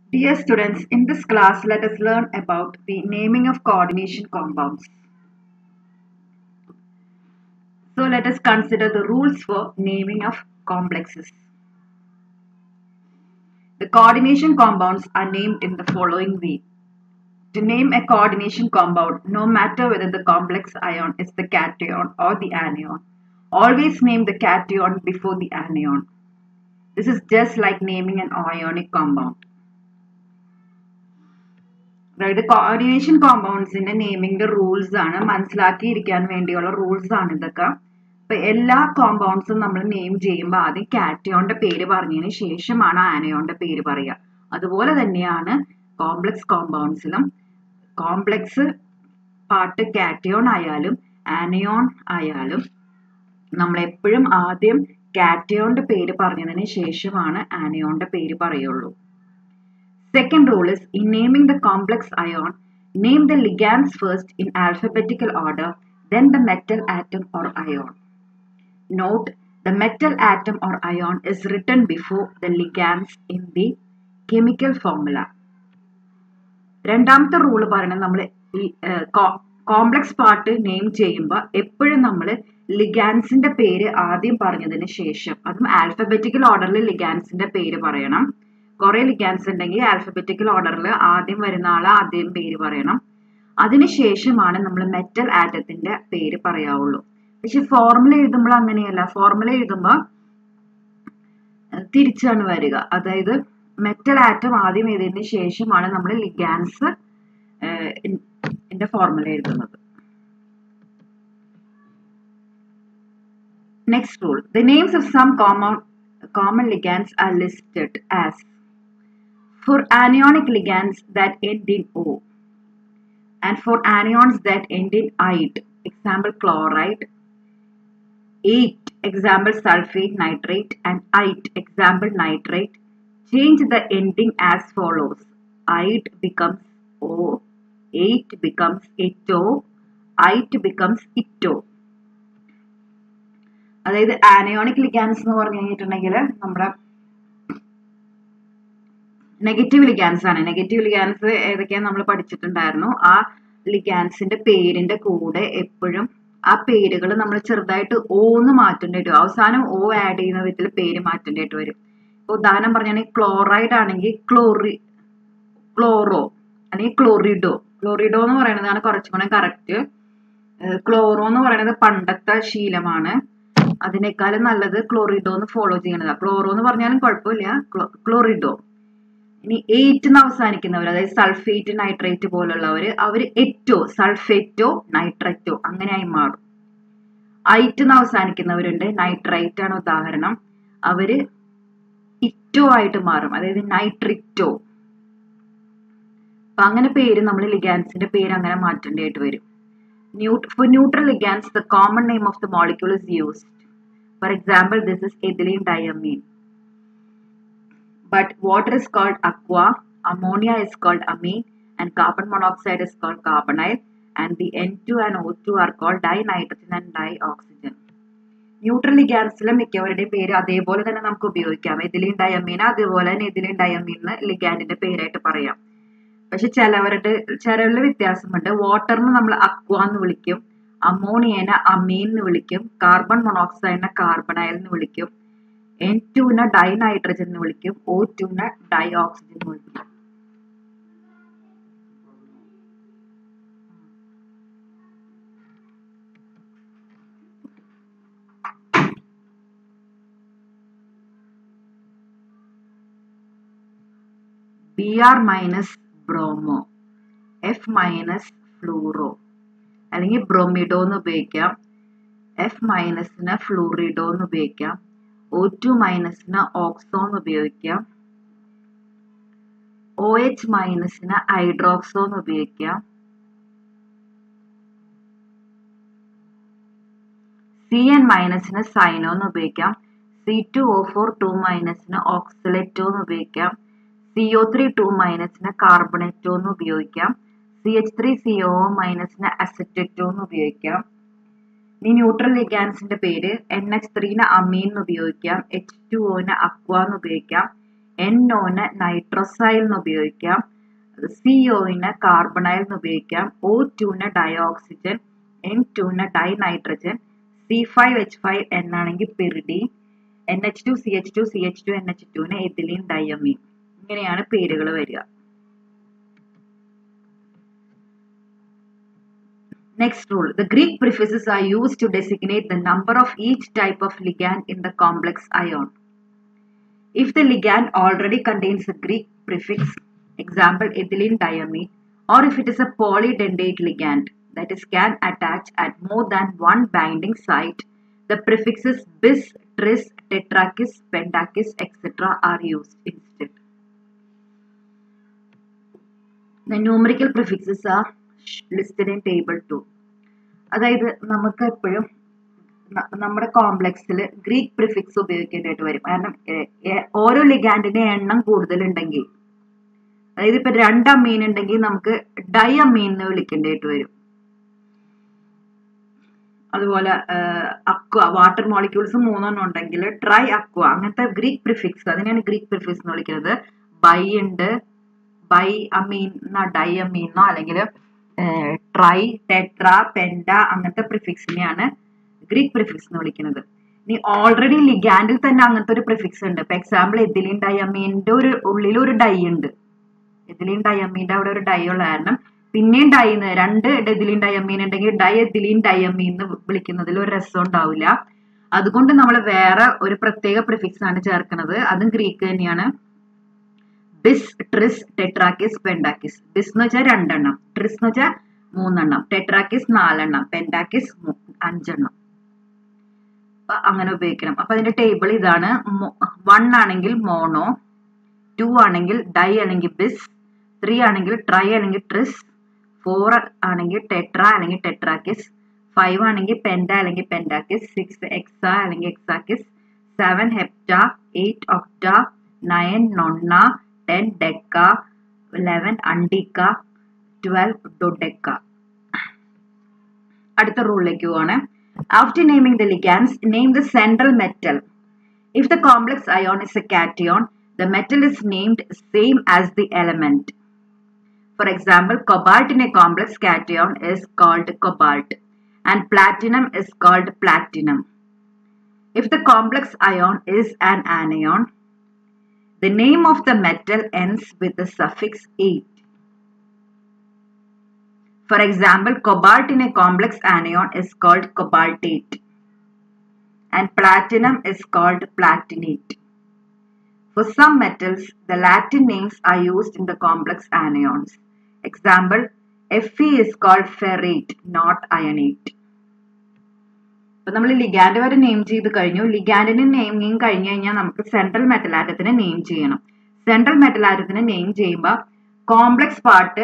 Dear students, in this class, let us learn about the naming of coordination compounds. So, let us consider the rules for naming of complexes. The coordination compounds are named in the following way. To name a coordination compound, no matter whether the complex ion is the cation or the anion, always name the cation before the anion. This is just like naming an ionic compound. അതായത് coordination കോമ്പൗണ്ട്സിന്റെ naming rules ആണ് മനസ്സിലാക്കിയിരിക്കാൻ വേണ്ടിയുള്ള rules ആണ് ഇതൊക്കെ അപ്പൊ എല്ലാ കോമ്പൗണ്ട്സും നമ്മൾ നെയിം ചെയ്യുമ്പോൾ ആദ്യം കാറ്റയോന്റെ പേര് പറഞ്ഞതിന് ശേഷമാണ് ആനയോന്റെ പേര് പറയുക അതുപോലെ തന്നെയാണ് കോംപ്ലക്സ് കോമ്പൗണ്ട്സിലും കോംപ്ലക്സ് പാർട്ട് കാറ്റയോൺ ആയാലും ആനയോൺ ആയാലും നമ്മൾ എപ്പോഴും ആദ്യം കാറ്റയോന്റെ പേര് പറഞ്ഞതിന് ശേഷമാണ് ആനയോന്റെ പേര് പറയുള്ളൂ Second rule is in naming the complex ion, name the ligands first in alphabetical order, then the metal atom or ion. Note, the metal atom or ion is written before the ligands in the chemical formula. രണ്ടാമത്തെ rule പറയുന്നത് നമ്മൾ ഈ complex part name ചെയ്യുമ്പോൾ എപ്പോഴും നമ്മൾ ലിഗാൻസിന്റെ പേര് ആദ്യം പറഞ്ഞതിന് ശേഷം അതും ആൽഫബറ്റിക്കൽ ഓർഡറിൽ ലിഗാൻസിന്റെ പേര് പറയണം കുറെ ലിഗാൻസ് ഉണ്ടെങ്കിൽ ആൽഫബറ്റിക്കൽ ഓർഡറിൽ ആദ്യം വരുന്ന ആളെ ആദ്യം പേര് പറയണം അതിനുശേഷമാണ് നമ്മൾ മെറ്റൽ ആറ്റത്തിന്റെ പേര് പറയാവുള്ളൂ പക്ഷെ ഫോർമുല എഴുതുമ്പോൾ അങ്ങനെയല്ല ഫോർമുല എഴുതുമ്പോൾ തിരിച്ചാണ് വരിക അതായത് മെറ്റൽ ആറ്റം ആദ്യം എഴുതിയതിന് ശേഷമാണ് നമ്മൾ ലിഗാൻസ് ഫോർമുല എഴുതുന്നത് next rule the names of some common common ligands are listed as for anionic ligands that end in O and for anions that end in ite, example chloride, 8 example sulfate nitrate and ite example nitrate, change the ending as follows. Ite becomes O, 8 becomes ito, ite becomes ito. അതായത് anionic ligands എന്ന് പറഞ്ഞു കഴിഞ്ഞിട്ടുണ്ടെങ്കിൽ നമ്മുടെ negative ligands ആണ് negative ligands ഏതൊക്കെയാണ് നമ്മൾ പഠിച്ചിട്ടുണ്ടായിരുന്നു ആ ലിഗാൻസിന്റെ പേരിന്റെ കൂടെ എപ്പോഴും ആ പേരുകൾ നമ്മൾ ചെറുതായിട്ട് ഓ എന്ന് മാറ്റേണ്ടി വരും അവസാനം ഓ ആഡ് ചെയ്യുന്ന വിധത്തിൽ പേര് മാറ്റേണ്ടിയിട്ട് വരും ഇപ്പൊ ഉദാഹരണം പറഞ്ഞാണെങ്കിൽ ക്ലോറൈഡ് ആണെങ്കിൽ ക്ലോറി ക്ലോറോ അല്ലെങ്കിൽ ക്ലോറിഡോ ക്ലോറിഡോ എന്ന് പറയുന്നതാണ് കുറച്ചും കൂടെ കറക്റ്റ് ക്ലോറോ എന്ന് പറയുന്നത് പണ്ടത്തെ ശീലമാണ് അതിനേക്കാളും നല്ലത് ക്ലോറിഡോ എന്ന് ഫോളോ ചെയ്യണതാണ് ക്ലോറോ എന്ന് പറഞ്ഞാലും കുഴപ്പമില്ല ക്ലോറിഡോ ഇനി എയ്റ്റ് എന്ന് അവസാനിക്കുന്നവർ അതായത് സൾഫേറ്റ് നൈട്രേറ്റ് പോലുള്ളവർ അവർ എറ്റോ സൾഫേറ്റോ നൈട്രേറ്റോ അങ്ങനെയായി മാറും ഐറ്റ് എന്ന് അവസാനിക്കുന്നവരുണ്ട് നൈട്രൈറ്റ് ആണ് ഉദാഹരണം അവര് ഇറ്റോ ആയിട്ട് മാറും അതായത് നൈട്രിറ്റോ അപ്പൊ അങ്ങനെ പേര് നമ്മൾ ലിഗാൻസിന്റെ പേര് അങ്ങനെ മാറ്റേണ്ടതായിട്ട് വരും for neutral ligands the common name of the molecule is used for example this is ethylene diamine but water is called aqua ammonia is called amine and carbon monoxide is called carbonyl and the N2 and O2 are called dinitrogen and dioxygen neutral ലിഗാൻസിലെ മിക്കവരുടെയും പേര് അതേപോലെ തന്നെ നമുക്ക് ഉപയോഗിക്കാം എതിലിൻ diamine അതുപോലെ തന്നെ എതിലിൻ diamine ലിഗാൻഡിന്റെ പേരായിട്ട് പറയാം പക്ഷെ ചിലവരുടെ ചിലവരിൽ വ്യത്യാസമുണ്ട് വാട്ടറിന് നമ്മൾ അക്വ എന്ന് വിളിക്കും അമോണിയനെ അമീൻ എന്ന് വിളിക്കും കാർബൺ മൊണോക്സൈഡിനെ കാർബണൈൽ എന്ന് വിളിക്കും എൻ ടുവിനെ ഡൈ നൈട്രജൻ എന്ന് വിളിക്കും ഒ ടുവിനെ ഡൈ ഓക്സിജൻ എന്ന് വിളിക്കും B R minus bromo F minus fluoro അല്ലെങ്കിൽ ബ്രോമിഡോ എന്ന് ഉപയോഗിക്കാം എഫ് മൈനസിന് ഫ്ലൂറിഡോ എന്ന് ഉപയോഗിക്കാം ഒ ടു മൈനസിന് ഓക്സോ എന്ന് ഉപയോഗിക്കാം ഒ എച്ച് മൈനസിന് ഹൈഡ്രോക്സോ എന്ന് ഉപയോഗിക്കാം സി എൻ മൈനസിന് സൈനോ എന്ന് ഉപയോഗിക്കാം C two O four two മൈനസിന് ഓക്സലേറ്റോ എന്ന് ഉപയോഗിക്കാം സി ഒ ത്രീ ടു മൈനസിന് കാർബണേറ്റോ എന്ന് ഉപയോഗിക്കാം C H three C O മൈനസിന് അസറ്ററ്റോ എന്ന് ഉപയോഗിക്കാം ഇനി ന്യൂട്രൽ ലിഗാൻസിന്റെ പേര് എൻ എച്ച് ത്രീന് അമീൻ എന്ന് ഉപയോഗിക്കാം എച്ച് ടു ഒന് അക്വ എന്ന് ഉപയോഗിക്കാം എൻ ഒന് നൈട്രോസൈൽ എന്ന് ഉപയോഗിക്കാം സി ഒന് കാർബണൈൽ എന്ന് ഉപയോഗിക്കാം ഒ ടുന് ഡയോക്സിജൻ എൻ ടുന് dinitrogen C five H five N ആണെങ്കിൽ pyridine N H two C H two C H two N H ടുന് എഥിലീൻ ഡയമീൻ ഇങ്ങനെയാണ് പേരുകൾ വരിക Next rule. The Greek prefixes are used to designate the number of each type of ligand in the complex ion. If the ligand already contains a Greek prefix, example ethylene diamine, or if it is a polydentate ligand, that is can attach at more than one binding site, the prefixes bis, tris, tetrakis, pentakis, etc. are used instead. The numerical prefixes are listed in table two അതായത് നമുക്ക് എപ്പോഴും നമ്മുടെ കോംപ്ലക്സിൽ Greek prefix ഉപയോഗിക്കേണ്ടതായിട്ട് വരും കാരണം ഓരോ ലിഗാൻഡിന്റെ എണ്ണം കൂടുതലുണ്ടെങ്കിൽ അതായത് ഇപ്പൊ രണ്ട് അമീൻ ഉണ്ടെങ്കിൽ നമുക്ക് ഡൈ അമീൻ എന്ന് വിളിക്കേണ്ടതായിട്ട് വരും അതുപോലെ അക്വ വാട്ടർ മോളിക്യൂൾസ് മൂന്നെണ്ണം ഉണ്ടെങ്കിൽ ട്രൈ അക്വ അങ്ങനത്തെ ഗ്രീക്ക് പ്രിഫിക്സ് അതിനെയാണ് ഗ്രീക്ക് പ്രിഫിക്സ് എന്ന് വിളിക്കുന്നത് ബൈ ഉണ്ട് ബൈ അമീൻ ഡൈ അമീന്നോ അല്ലെങ്കിൽ ട്രൈ ടെട്ര പെൻഡ അങ്ങനത്തെ പ്രിഫിക്സിനെയാണ് ഗ്രീക്ക് പ്രിഫിക്സ് എന്ന് വിളിക്കുന്നത് ഇനി ഓൾറെഡി ലിഗാൻഡിൽ തന്നെ അങ്ങനത്തെ ഒരു പ്രിഫിക്സ് ഉണ്ട് ഇപ്പൊ എക്സാമ്പിൾ എഥിലിൻ ഡയമീന്റെ ഒരു ഉള്ളിൽ ഒരു ഡൈ ഉണ്ട് എഥിലിൻ ഡയമീന്റെ അവിടെ ഒരു ഡൈ ഉള്ള കാരണം പിന്നെയും ഡൈ രണ്ട് എഥിലിൻ ഡയമീൻ ഉണ്ടെങ്കിൽ ഡൈ എഥിലിൻ ഡയമീൻ എന്ന് വിളിക്കുന്നതിൽ ഒരു രസം ഉണ്ടാവില്ല അതുകൊണ്ട് നമ്മൾ വേറെ ഒരു പ്രത്യേക പ്രിഫിക്സ് ആണ് ചേർക്കുന്നത് അതും ഗ്രീക്ക് തന്നെയാണ് ബിസ് ട്രിസ് ടെട്രാക്കിസ് പെൻഡാക്കിസ് ബിസ് എന്ന് വെച്ചാൽ രണ്ടെണ്ണം ട്രിസ് എന്ന് വെച്ചാൽ മൂന്നെണ്ണം ടെട്രാക്കിസ് നാലെണ്ണം പെൻഡാക്കിസ് അഞ്ചെണ്ണം അപ്പൊ അങ്ങനെ ഉപയോഗിക്കണം അപ്പൊ അതിന്റെ ടേബിൾ ഇതാണ് വൺ ആണെങ്കിൽ മോണോ ടു ആണെങ്കിൽ ഡൈ അല്ലെങ്കിൽ ബിസ് ത്രീ ആണെങ്കിൽ ട്രൈ അല്ലെങ്കിൽ ട്രിസ് ഫോർ ആണെങ്കിൽ ടെട്ര അല്ലെങ്കിൽ ടെട്രാക്കിസ് ഫൈവ് ആണെങ്കിൽ പെൻഡ അല്ലെങ്കിൽ പെൻഡാക്കിസ് സിക്സ് എക്സ അല്ലെങ്കിൽ hexakis seven hepta eight octa nine nona ten deca eleven undeca twelve dodeca അടുത്ത റൂളിലേക്ക് പോവാണ് after naming the ligands name the central metal if the complex ion is a cation the metal is named same as the element for example cobalt in a complex cation is called cobalt and platinum is called platinum if the complex ion is an anion The name of the metal ends with the suffix ate. For example, cobalt in a complex anion is called cobaltate and platinum is called platinate. For some metals, the Latin names are used in the complex anions. Example, Fe is called ferrate, not ionate. അപ്പൊ നമ്മൾ ligand വരെ name ചെയ്ത് കഴിഞ്ഞു ലിഗാൻഡിന് naming കഴിഞ്ഞു കഴിഞ്ഞാൽ നമുക്ക് central metal ആറ്റത്തിന് name ചെയ്യണം സെൻട്രൽ മെറ്റൽ ആറ്റത്തിന് നെയിം ചെയ്യുമ്പോൾ കോംപ്ലക്സ് പാർട്ട്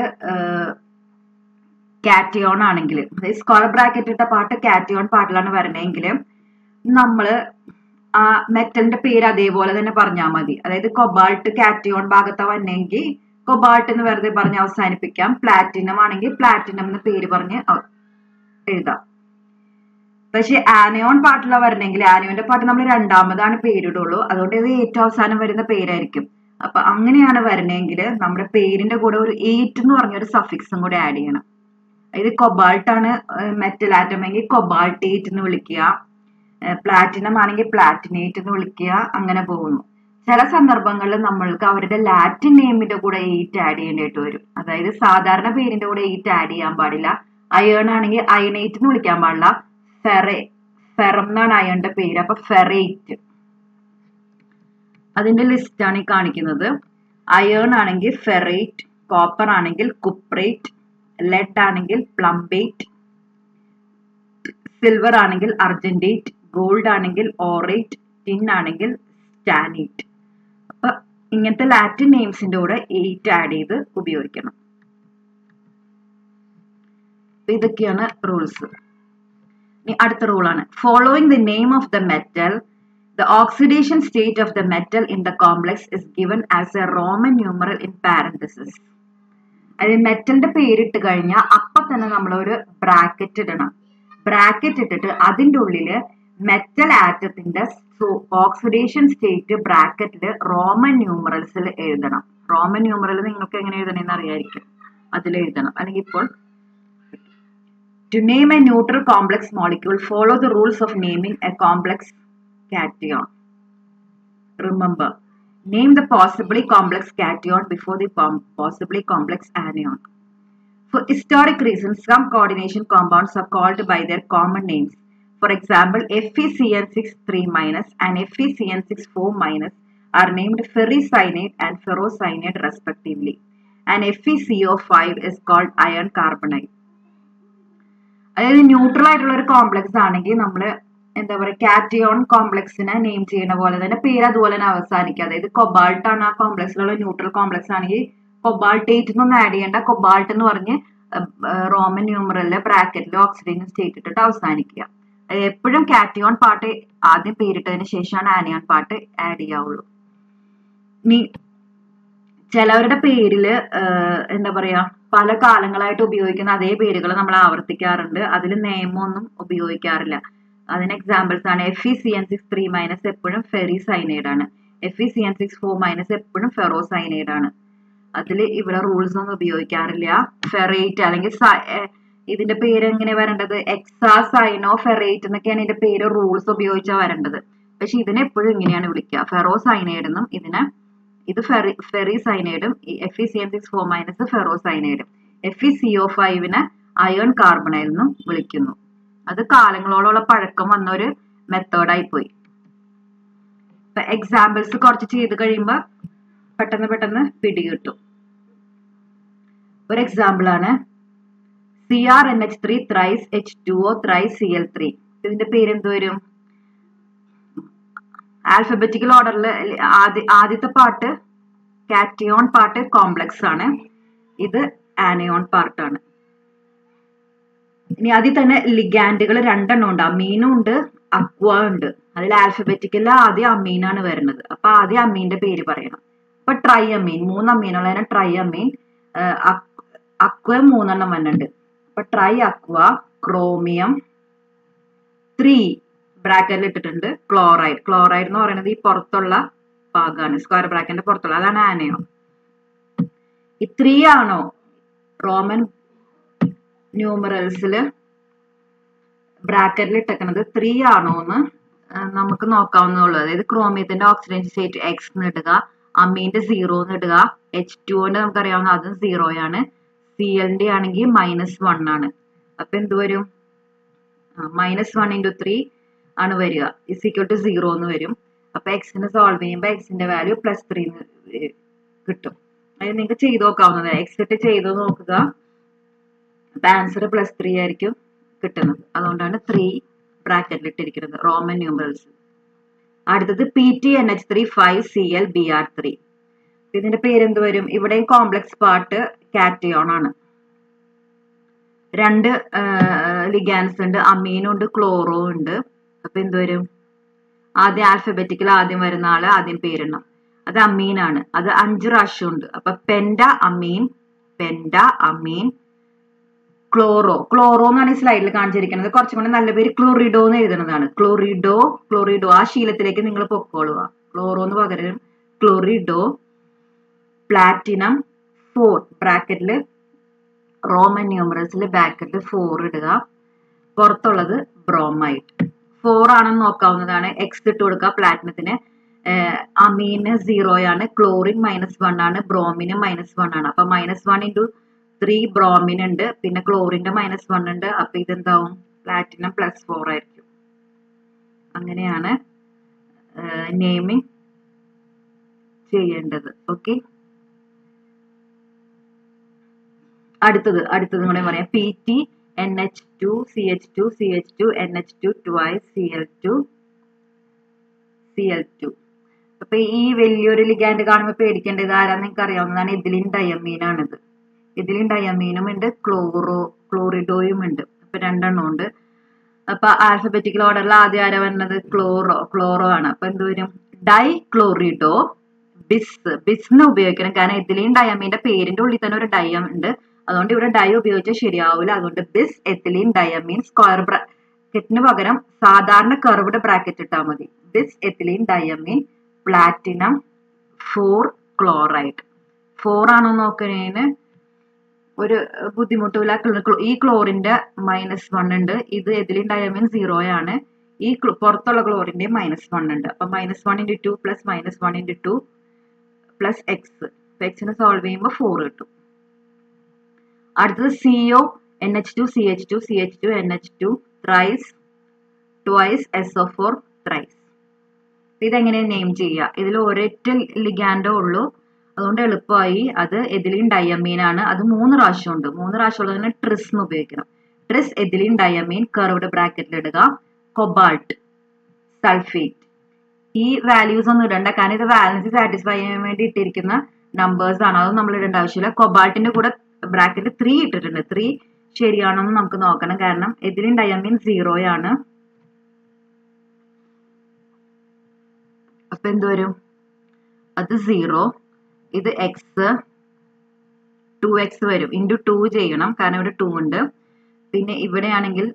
കാറ്റിയോൺ ആണെങ്കിൽ സ്ക്വയർ ബ്രാക്കറ്റ് ഇട്ട പാർട്ട് കാറ്റിയോൺ പാർട്ടിലാണ് വരണമെങ്കിൽ നമ്മൾ ആ മെറ്റലിന്റെ പേര് അതേപോലെ തന്നെ പറഞ്ഞാൽ മതി അതായത് കൊബാൾട്ട് കാറ്റിയോൺ ഭാഗത്ത് വന്നെങ്കിൽ കൊബാൾട്ട് എന്ന് വെറുതെ പറഞ്ഞ് അവസാനിപ്പിക്കാം പ്ലാറ്റിനം ആണെങ്കിൽ പ്ലാറ്റിനം എന്ന് പേര് പറഞ്ഞ് എഴുതാം പക്ഷെ ആനയോൺ പാട്ടില വരണമെങ്കിൽ ആനയോന്റെ പാട്ട് നമ്മൾ രണ്ടാമതാണ് പേരിടുള്ളൂ അതുകൊണ്ട് ഇത് ഏറ്റവും അവസാനം വരുന്ന പേരായിരിക്കും അപ്പൊ അങ്ങനെയാണ് വരണമെങ്കിൽ നമ്മുടെ പേരിന്റെ കൂടെ ഒരു എയ്റ്റ് എന്ന് പറഞ്ഞ ഒരു സഫിക്സും കൂടെ ആഡ് ചെയ്യണം ഇത് കൊബാൾട്ട് ആണ് മെറ്റൽ ആറ്റം എങ്കിൽ കൊബാൾട്ടേറ്റ് എന്ന് വിളിക്കുക പ്ലാറ്റിനം ആണെങ്കിൽ പ്ലാറ്റിനേറ്റ് എന്ന് വിളിക്കുക അങ്ങനെ പോകുന്നു ചില സന്ദർഭങ്ങളിൽ നമ്മൾക്ക് അവരുടെ ലാറ്റിൻ നെയിമിന്റെ കൂടെ എയ്റ്റ് ആഡ് ചെയ്യേണ്ടതായിട്ട് വരും അതായത് സാധാരണ പേരിന്റെ കൂടെ എയ്റ്റ് ആഡ് ചെയ്യാൻ പാടില്ല അയേൺ ആണെങ്കിൽ അയണേറ്റ് എന്ന് വിളിക്കാൻ പാടില്ല ഫെറേ ഫെറം എന്നാണ് അയണിന്റെ പേര് അപ്പൊ ഫെറേറ്റ് അതിന്റെ ലിസ്റ്റ് ആണ് ഈ കാണിക്കുന്നത് അയേൺ ആണെങ്കിൽ ഫെറേറ്റ് കോപ്പർ ആണെങ്കിൽ കുപ്രേറ്റ് ലെഡ് ആണെങ്കിൽ പ്ലംബേറ്റ് സിൽവർ ആണെങ്കിൽ അർജന്റേറ്റ് ഗോൾഡ് ആണെങ്കിൽ ഓറേറ്റ് ടിൻ ആണെങ്കിൽ സ്റ്റാനേറ്റ് അപ്പൊ ഇങ്ങനത്തെ ലാറ്റിൻ നെയിംസിന്റെ കൂടെ എയ്റ്റ് ആഡ് ചെയ്ത് ഉപയോഗിക്കണം ഇതൊക്കെയാണ് റൂൾസ് ഇനി അടുത്ത റൂളാണ് following the name of the metal the oxidation state of the metal in the complex is given as a Roman numeral in parenthesis അതായത് മെറ്റലിന്റെ പേരിട്ട് കഴിഞ്ഞാൽ അപ്പൊ തന്നെ നമ്മൾ ഒരു ബ്രാക്കറ്റ് ഇടണം ബ്രാക്കറ്റ് ഇട്ടിട്ട് അതിൻ്റെ ഉള്ളില് മെറ്റൽ ആറ്റത്തിന്റെ ഓക്സിഡേഷൻ സ്റ്റേറ്റ് ബ്രാക്കറ്റിൽ റോമൻ ന്യൂമറൽസിൽ എഴുതണം റോമൻ ന്യൂമറൽ നിങ്ങൾക്ക് എങ്ങനെ എഴുതണമെന്ന് അറിയായിരിക്കും അതിൽ എഴുതണം അല്ലെങ്കിൽ ഇപ്പോൾ To name a neutral complex molecule, follow the rules of naming a complex cation. Remember, name the possibly complex cation before the pom- possibly complex anion. For historic reasons, some coordination compounds are called by their common names. For example, FeCN6 minus and FeCN6 minus are named ferricyanide and ferrocyanide respectively. And FeCO5 is called iron carbonate. അതായത് neutral ആയിട്ടുള്ള ഒരു complex ആണെങ്കിൽ നമ്മൾ എന്താ പറയുക cation കോംപ്ലക്സിനെ name ചെയ്യുന്ന പോലെ തന്നെ പേര് അതുപോലെ തന്നെ അവസാനിക്കുക അതായത് കൊബാൾട്ട് ആണ് ആ കോംപ്ലക്സിലുള്ള ന്യൂട്രൽ കോംപ്ലക്സ് ആണെങ്കിൽ കൊബാൾട്ടേറ്റ് എന്നൊന്നും ആഡ് ചെയ്യേണ്ട കൊബാൾട്ട് എന്ന് പറഞ്ഞ് റോമൻ ന്യൂമറലിലെ ബ്രാക്കറ്റിൽ ഓക്സിജൻ സ്റ്റേറ്റ് ഇട്ടിട്ട് അവസാനിക്കുക എപ്പോഴും കാറ്റിയോൺ പാർട്ട് ആദ്യം പേരിട്ടതിന് ശേഷമാണ് ആനിയോൺ പാർട്ട് ആഡ് ചെയ്യാവുള്ളൂ ഇനി ചിലവരുടെ പേരില് എന്താ പറയാ പല കാലങ്ങളായിട്ട് ഉപയോഗിക്കുന്ന അതേ പേരുകൾ നമ്മൾ ആവർത്തിക്കാറുണ്ട് അതിൽ നിയമമൊന്നും ഉപയോഗിക്കാറില്ല അതിന് എക്സാമ്പിൾസ് ആണ് F E C N six three minus എപ്പോഴും ഫെറി സൈനൈഡ് ആണ് F E C N six four minus എപ്പോഴും ഫെറോ സൈനൈഡ് ആണ് അതിൽ ഇവിടെ റൂൾസ് ഒന്നും ഉപയോഗിക്കാറില്ല ഫെറേറ്റ് അല്ലെങ്കിൽ ഇതിന്റെ പേര് എങ്ങനെ വരേണ്ടത് എക്സാ സൈനോ ഫെറേറ്റ് എന്നൊക്കെയാണ് ഇതിന്റെ പേര് റൂൾസ് ഉപയോഗിച്ചാൽ വരേണ്ടത് പക്ഷെ ഇതിനെ എപ്പോഴും ഇങ്ങനെയാണ് വിളിക്കുക ഫെറോ സൈനൈഡ് എന്നും ഇതിനെ ഇത് ഫെറി ഫെറി സൈനൈഡും F E C N six four minus ഫെറോ സൈനൈഡും എഫ് ഇ സി ഒ ഫൈവിനെ അയൺ കാർബണൈഡ് എന്നും വിളിക്കുന്നു അത് കാലങ്ങളോളമുള്ള പഴക്കം വന്ന ഒരു മെത്തേഡായി പോയി ഇപ്പൊ എക്സാമ്പിൾസ് കുറച്ച് ചെയ്ത് കഴിയുമ്പോൾ പെട്ടെന്ന് പെട്ടെന്ന് പിടികിട്ടും ഒരു എക്സാമ്പിൾ ആണ് C R N H three thrice H two O thrice C L three ഇതിന്റെ പേര് എന്ത് വരും ആൽഫബറ്റിക്കൽ ഓർഡറിൽ ആദ്യ ആദ്യത്തെ പാർട്ട് കാറ്റിയോൺ പാർട്ട് കോംപ്ലക്സ് ആണ് ഇത് ആനയോൺ പാർട്ടാണ് ഇനി അതിൽ തന്നെ ലിഗാൻഡുകൾ രണ്ടെണ്ണം ഉണ്ട് അമീനും ഉണ്ട് അക്വ ഉണ്ട് അതിൽ ആൽഫബറ്റിക്കലിൽ ആദ്യം അമീനാണ് വരുന്നത് അപ്പൊ ആദ്യം അമീന്റെ പേര് പറയണം അപ്പൊ ട്രൈ അമീൻ മൂന്ന് അമീനുള്ളതിനെ ട്രൈ അമീൻ അക്വ മൂന്നെണ്ണം വന്നിട്ടുണ്ട് അപ്പൊ ട്രൈ അക്വ ക്രോമിയം ത്രീ ബ്രാക്കറ്റിൽ ഇട്ടിട്ടുണ്ട് ക്ലോറൈഡ് ക്ലോറൈഡ് എന്ന് പറയുന്നത് ഈ പുറത്തുള്ള ഭാഗമാണ് സ്ക്വയർ ബ്രാക്കറ്റിന്റെ പുറത്തുള്ള അതാണ് ആനയോ ഈ ത്രീ ആണോ റോമൻ ന്യൂമറൽസിൽ ബ്രാക്കറ്റിൽ ഇട്ടേക്കുന്നത് ത്രീ ആണോ എന്ന് നമുക്ക് നോക്കാവുന്നതുള്ളൂ അതായത് ക്രോമിയത്തിന്റെ ഓക്സിഡേഷൻ സ്റ്റേറ്റ് എക്സ് എന്ന് ഇടുക അമീന്റെ സീറോ എന്ന് ഇടുക എച്ച് ടുവിന്റെ നമുക്കറിയാവുന്ന അതും സീറോയാണ് സി എല്ലിന്റെ ആണെങ്കിൽ മൈനസ് വൺ ആണ് അപ്പൊ എന്ത് വരും മൈനസ് വൺ ഇൻറ്റു ത്രീ ആണ് വരിക ഇസ് ഈക്വൽ ടു സീറോ എന്ന് വരും അപ്പൊ എക്സിന് സോൾവ് ചെയ്യുമ്പോൾ എക്സിന്റെ വാല്യൂ പ്ലസ് ത്രീ കിട്ടും അത് നിങ്ങൾക്ക് ചെയ്ത് നോക്കാവുന്നത് എക്സ് ഇട്ട് ചെയ്ത് നോക്കുക അപ്പൊ ആൻസർ പ്ലസ് ത്രീ ആയിരിക്കും കിട്ടുന്നത് അതുകൊണ്ടാണ് ത്രീ ബ്രാക്കറ്റിൽ ഇട്ടിരിക്കുന്നത് റോമൻ ന്യൂമറൽസ് അടുത്തത് P T N H three five C L B R three ഇതിന്റെ പേരെന്ത് വരും ഇവിടെ കോംപ്ലക്സ് പാർട്ട് കാറ്റിയോൺ ആണ് രണ്ട് ലിഗാൻസ് ഉണ്ട് അമീനും ഉണ്ട് ക്ലോറോ ഉണ്ട് അപ്പൊ എന്ത് വരും ആദ്യം ആൽഫബറ്റിക്കൽ ആദ്യം വരുന്ന ആള് ആദ്യം പേരിടണം അത് അമീനാണ് അത് അഞ്ച് പ്രാവശ്യം ഉണ്ട് അപ്പൊ penta amine penta amine chloro chloro എന്നാണ് ഈ സ്ലൈഡിൽ കാണിച്ചിരിക്കുന്നത് കുറച്ചും കൂടെ നല്ല പേര് ക്ലോറിഡോ എന്ന് എഴുതുന്നതാണ് ക്ലോറിഡോ ക്ലോറിഡോ ആ ശീലത്തിലേക്ക് നിങ്ങൾ പൊക്കോളുക ക്ലോറോ എന്ന് പകരം ക്ലോറിഡോ പ്ലാറ്റിനം ഫോർ ബ്രാക്കറ്റിൽ റോമൻ ന്യൂമറൽസിൽ ബാക്കറ്റിൽ ഫോർ ഇടുക പുറത്തുള്ളത് ബ്രോമൈഡ് ഫോർ ആണെന്ന് നോക്കാവുന്നതാണ് എക്സ് ഇട്ട് കൊടുക്കുക പ്ലാറ്റിനത്തിന് അമീന് സീറോയാണ് ക്ലോറിൻ മൈനസ് വൺ ആണ് ബ്രോമിന് മൈനസ് വൺ ആണ് അപ്പൊ minus one into three bromine ഉണ്ട് പിന്നെ ക്ലോറിന്റെ മൈനസ് വൺ ഉണ്ട് അപ്പൊ ഇതെന്താവും പ്ലാറ്റിനം പ്ലസ് ഫോർ ആയിരിക്കും അങ്ങനെയാണ് നെയിമിങ് ചെയ്യേണ്ടത് ഓക്കെ അടുത്തത് അടുത്തത് കൂടെ പറയാം P T N H two C H two C H two N H two twice C L two C L two അപ്പൊ ഈ വലിയൊരു ലിഗാൻഡ് കാണുമ്പോൾ പേടിക്കേണ്ടത് ആരാന്ന് നിങ്ങൾക്ക് അറിയാവുന്നതാണ് ഇതിലിൻ ഡയമീൻ ആണിത് ഇതിലിൻ ഡയമീനും ഉണ്ട് ക്ലോറോ ക്ലോറിഡോയും ഉണ്ട് അപ്പൊ രണ്ടെണ്ണം ഉണ്ട് അപ്പൊ ആൽഫബറ്റിക്കൽ ഓർഡറിൽ ആദ്യം ആരാ വരുന്നത് ക്ലോറോ ക്ലോറോ ആണ് അപ്പൊ എന്ത് വരും ഡൈ ക്ലോറിഡോ ബിസ് ബിസ്ന്ന് ഉപയോഗിക്കണം കാരണം എത്തിലീൻ ഡയമീന്റെ പേരിന്റെ ഉള്ളിൽ തന്നെ ഒരു ഡയം ഉണ്ട് അതുകൊണ്ട് ഇവിടെ ഡൈ ഉപയോഗിച്ചാൽ ശരിയാവില്ല അതുകൊണ്ട് ബിസ് എത്തിലീൻ ഡയമീൻ സ്ക്വയർ ബ്രാക്കറ്റിന് പകരം സാധാരണ കർവ്ഡ് ബ്രാക്കറ്റ് ഇട്ടാൽ മതി bis ethylene diamine platinum four chloride four ആണോ നോക്കണേന് ഒരു ബുദ്ധിമുട്ടില്ല ഈ ക്ലോറിന്റെ മൈനസ് വൺ ഉണ്ട് ഇത് എതിലിൻ ഡയമീൻ സീറോ ആണ് ഈ പുറത്തുള്ള ക്ലോറിന്റെ മൈനസ് വൺ ഉണ്ട് അപ്പൊ minus one into two plus minus one into two plus X എക്സിനെ സോൾവ് ചെയ്യുമ്പോൾ ഫോർ കിട്ടും അടുത്തത് C O N H two C H two C H two N H two thrice twice S O four thrice ഇതെങ്ങനെ name ചെയ്യുക ഇതിൽ ഒരൊറ്റ ലിഗാൻഡോ ഉള്ളൂ അതുകൊണ്ട് എളുപ്പമായി അത് എതിലിൻ ഡയമീൻ ആണ് അത് മൂന്ന് പ്രാവശ്യം ഉണ്ട് മൂന്ന് പ്രാവശ്യം ഉള്ളതിന് ട്രിസ് എന്ന് ഉപയോഗിക്കണം ട്രിസ് എതിലിൻ ഡയമീൻ കർവ്ഡ് ബ്രാക്കറ്റിൽ ഇടുക കൊബാൾട്ട് സൾഫേറ്റ് ഈ വാല്യൂസ് ഒന്നും ഇടണ്ട കാരണം ഇത് ബാലൻസ് സാറ്റിസ്ഫൈ ചെയ്യാൻ വേണ്ടി ഇട്ടിരിക്കുന്ന നമ്പേഴ്സ് ആണ് അതൊന്നും നമ്മൾ ഇടേണ്ട ആവശ്യമില്ല കൊബാൾട്ടിന്റെ കൂടെ ബ്രാക്കറ്റ് ത്രീ ഇട്ടിട്ടുണ്ട് ത്രീ ശരിയാണോ എന്ന് നമുക്ക് നോക്കണം കാരണം എതിലിൻ ഡയമീൻ സീറോ ആണ് അപ്പൊ എന്ത് വരും അത് സീറോ ഇത് എക്സ് ടു എക്സ് വരും ഇൻറ്റു ടു ചെയ്യണം കാരണം ഇവിടെ ടു ഉണ്ട് പിന്നെ ഇവിടെയാണെങ്കിൽ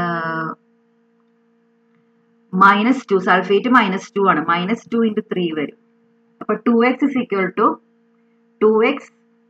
minus two sulphate minus two ആണ് മൈനസ് ടു ഇൻറ്റു ത്രീ വരും അപ്പൊ two X is equal to two X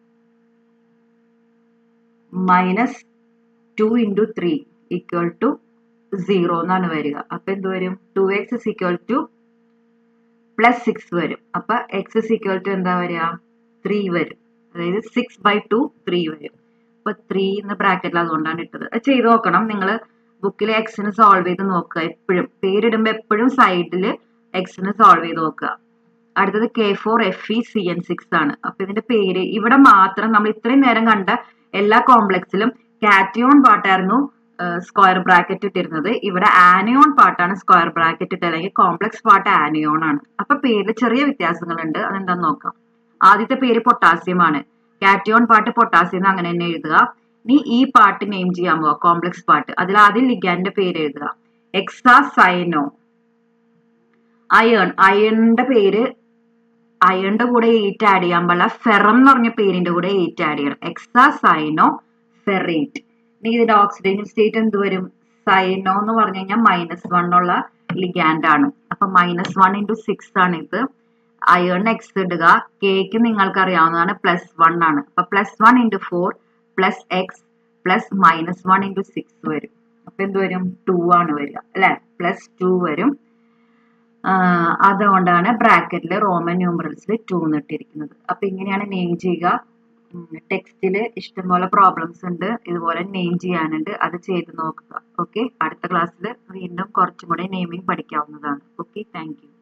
minus two into three equal to zero എന്നാണ് വരിക അപ്പൊ എന്ത് വരും two X is equal to plus six വരും അപ്പൊ എക്സ് ഇസ് ഈക്വൽ ടു എന്താ വരിക ത്രീ വരും അതായത് സിക്സ് ബൈ ടു ത്രീ വരും അപ്പൊ ത്രീ എന്ന ബ്രാക്കറ്റിൽ അതുകൊണ്ടാണ് ഇട്ടത് അത് ചെയ്ത് നോക്കണം നിങ്ങൾ ബുക്കിൽ എക്സിന് സോൾവ് ചെയ്ത് നോക്കുക എപ്പോഴും പേരിടുമ്പോൾ എപ്പോഴും സൈഡിൽ എക്സിന് സോൾവ് ചെയ്ത് നോക്കുക അടുത്തത് K four F E C N six ആണ് അപ്പൊ ഇതിന്റെ പേര് ഇവിടെ മാത്രം നമ്മൾ ഇത്രയും നേരം കണ്ട എല്ലാ കോംപ്ലക്സിലും കാറ്റിയോൺ പാട്ടായിരുന്നു സ്ക്വയർ ബ്രാക്കറ്റ് ഇട്ടിരുന്നത് ഇവിടെ ആനിയോൺ പാട്ടാണ് സ്ക്വയർ ബ്രാക്കറ്റ് ഇട്ട് അല്ലെങ്കിൽ കോംപ്ലക്സ് പാട്ട് ആനിയോൺ ആണ് അപ്പൊ പേരിൽ ചെറിയ വ്യത്യാസങ്ങളുണ്ട് അതെന്താന്ന് നോക്കാം ആദ്യത്തെ പേര് പൊട്ടാസ്യം ആണ് കാറ്റിയോൺ പാട്ട് പൊട്ടാസ്യം അങ്ങനെ തന്നെ എഴുതുക ഇനി ഈ പാട്ട് നെയിം ചെയ്യാൻ പോവാ കോംപ്ലക്സ് പാട്ട് അതിൽ ആദ്യം ലിഗാന്റെ പേര് എഴുതുക എക്സാ സൈനോ അയേൺ അയണിന്റെ പേര് അയണിന്റെ കൂടെ എയ്റ്റ് ആഡ് ചെയ്യാൻ പാടില്ല ഫെറം എന്ന് പറഞ്ഞ പേരിന്റെ കൂടെ എയ്റ്റ് ആഡ് ചെയ്യണം എക്സാ സൈനോ ഫെറേറ്റ് ഇനി ഇതിന്റെ ഓക്സിഡേഷൻ സ്റ്റേറ്റ് എന്ത് വരും സൈനോ എന്ന് പറഞ്ഞു കഴിഞ്ഞാൽ മൈനസ് വൺ ഉള്ള ലിഗാൻഡ് ആണ് അപ്പൊ മൈനസ് വൺ ഇൻറ്റു സിക്സ് ആണ് ഇത് അയേൺ എക്സ് ഇടുക കേക്ക് നിങ്ങൾക്ക് അറിയാവുന്നതാണ് പ്ലസ് വൺ ആണ് അപ്പൊ plus one into four plus X plus minus one into six വരും അപ്പൊ എന്ത് വരും ടു ആണ് വരിക അല്ലെ പ്ലസ് ടു വരും അതുകൊണ്ടാണ് ബ്രാക്കറ്റിൽ റോമൻ ന്യൂമറൽസിൽ ടു എന്നിട്ടിരിക്കുന്നത് അപ്പൊ ഇങ്ങനെയാണ് നെയിം ചെയ്യുക ടെക്സ്റ്റിൽ ഇഷ്ടംപോലെ പ്രോബ്ലംസ് ഉണ്ട് ഇതുപോലെ നെയിം ചെയ്യാനുണ്ട് അത് ചെയ്ത് നോക്കുക ഓക്കെ അടുത്ത ക്ലാസ്സിൽ വീണ്ടും കുറച്ചും കൂടെ നെയിമിംഗ് പഠിക്കാവുന്നതാണ് ഓക്കെ താങ്ക്